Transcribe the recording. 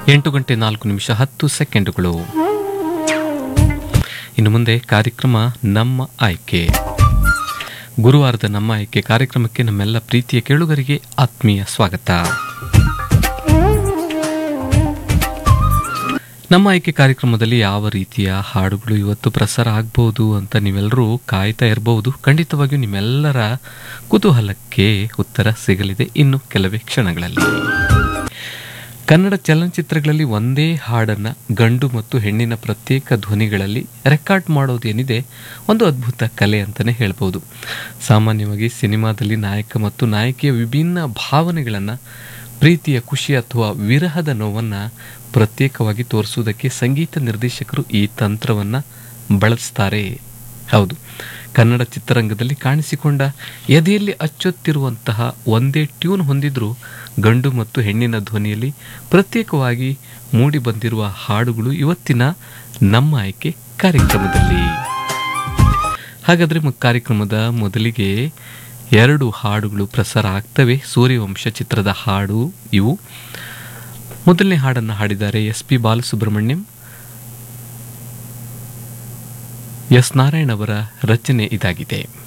ಎಂಟು ಗಂಟೆ ನಾಲ್ಕು ನಿಮಿಷ ಹತ್ತು ಸೆಕೆಂಡುಗಳು ಇನ್ನು ಮುಂದೆ ಕಾರ್ಯಕ್ರಮ ನಮ್ಮ ಆಯ್ಕೆ ಗುರುವಾರದ ನಮ್ಮ ಆಯ್ಕೆ ಕಾರ್ಯಕ್ರಮಕ್ಕೆ ನಮ್ಮೆಲ್ಲ ಪ್ರೀತಿಯ ಕೇಳುಗರಿಗೆ ಆತ್ಮೀಯ ಸ್ವಾಗತ ನಮ್ಮ ಆಯ್ಕೆ ಕಾರ್ಯಕ್ರಮದಲ್ಲಿ ಯಾವ ರೀತಿಯ ಹಾಡುಗಳು ಇವತ್ತು ಪ್ರಸಾರ ಆಗ್ಬೋದು ಅಂತ ನೀವೆಲ್ಲರೂ ಕಾಯ್ತಾ ಇರಬಹುದು ಖಂಡಿತವಾಗಿಯೂ ನಿಮ್ಮೆಲ್ಲರ ಕುತೂಹಲಕ್ಕೆ ಉತ್ತರ ಸಿಗಲಿದೆ ಇನ್ನು ಕೆಲವೇ ಕ್ಷಣಗಳಲ್ಲಿ ಕನ್ನಡ ಚಲನಚಿತ್ರಗಳಲ್ಲಿ ಒಂದೇ ಹಾಡನ್ನು ಗಂಡು ಮತ್ತು ಹೆಣ್ಣಿನ ಪ್ರತ್ಯೇಕ ಧ್ವನಿಗಳಲ್ಲಿ ರೆಕಾರ್ಡ್ ಮಾಡೋದೇನಿದೆ ಒಂದು ಅದ್ಭುತ ಕಲೆ ಅಂತಲೇ ಹೇಳ್ಬೋದು ಸಾಮಾನ್ಯವಾಗಿ ಸಿನಿಮಾದಲ್ಲಿ ನಾಯಕ ಮತ್ತು ನಾಯಕಿಯ ವಿಭಿನ್ನ ಭಾವನೆಗಳನ್ನು ಪ್ರೀತಿಯ ಖುಷಿ ಅಥವಾ ವಿರಹದ ನೋವನ್ನು ಪ್ರತ್ಯೇಕವಾಗಿ ತೋರಿಸುವುದಕ್ಕೆ ಸಂಗೀತ ನಿರ್ದೇಶಕರು ಈ ತಂತ್ರವನ್ನು ಬಳಸ್ತಾರೆ ಹೌದು ಕನ್ನಡ ಚಿತ್ರರಂಗದಲ್ಲಿ ಕಾಣಿಸಿಕೊಂಡ ಎದೆಯಲ್ಲಿ ಅಚ್ಚೊತ್ತಿರುವಂತಹ ಒಂದೇ ಟ್ಯೂನ್ ಹೊಂದಿದ್ರೂ ಗಂಡು ಮತ್ತು ಹೆಣ್ಣಿನ ಧ್ವನಿಯಲ್ಲಿ ಪ್ರತ್ಯೇಕವಾಗಿ ಮೂಡಿ ಬಂದಿರುವ ಹಾಡುಗಳು ಇವತ್ತಿನ ನಮ್ಮ ಆಯ್ಕೆ ಕಾರ್ಯಕ್ರಮದಲ್ಲಿ ಹಾಗಾದರೆ ಮ- ಕಾರ್ಯಕ್ರಮದ ಮೊದಲಿಗೆ ಎರಡು ಹಾಡುಗಳು ಪ್ರಸಾರ ಆಗ್ತವೆ ಸೂರ್ಯವಂಶ ಚಿತ್ರದ ಹಾಡು ಇವು ಮೊದಲನೇ ಹಾಡನ್ನು ಹಾಡಿದ್ದಾರೆ S P Balasubrahmanyam S Narayan ಅವರ ರಚನೆ ಇದಾಗಿದೆ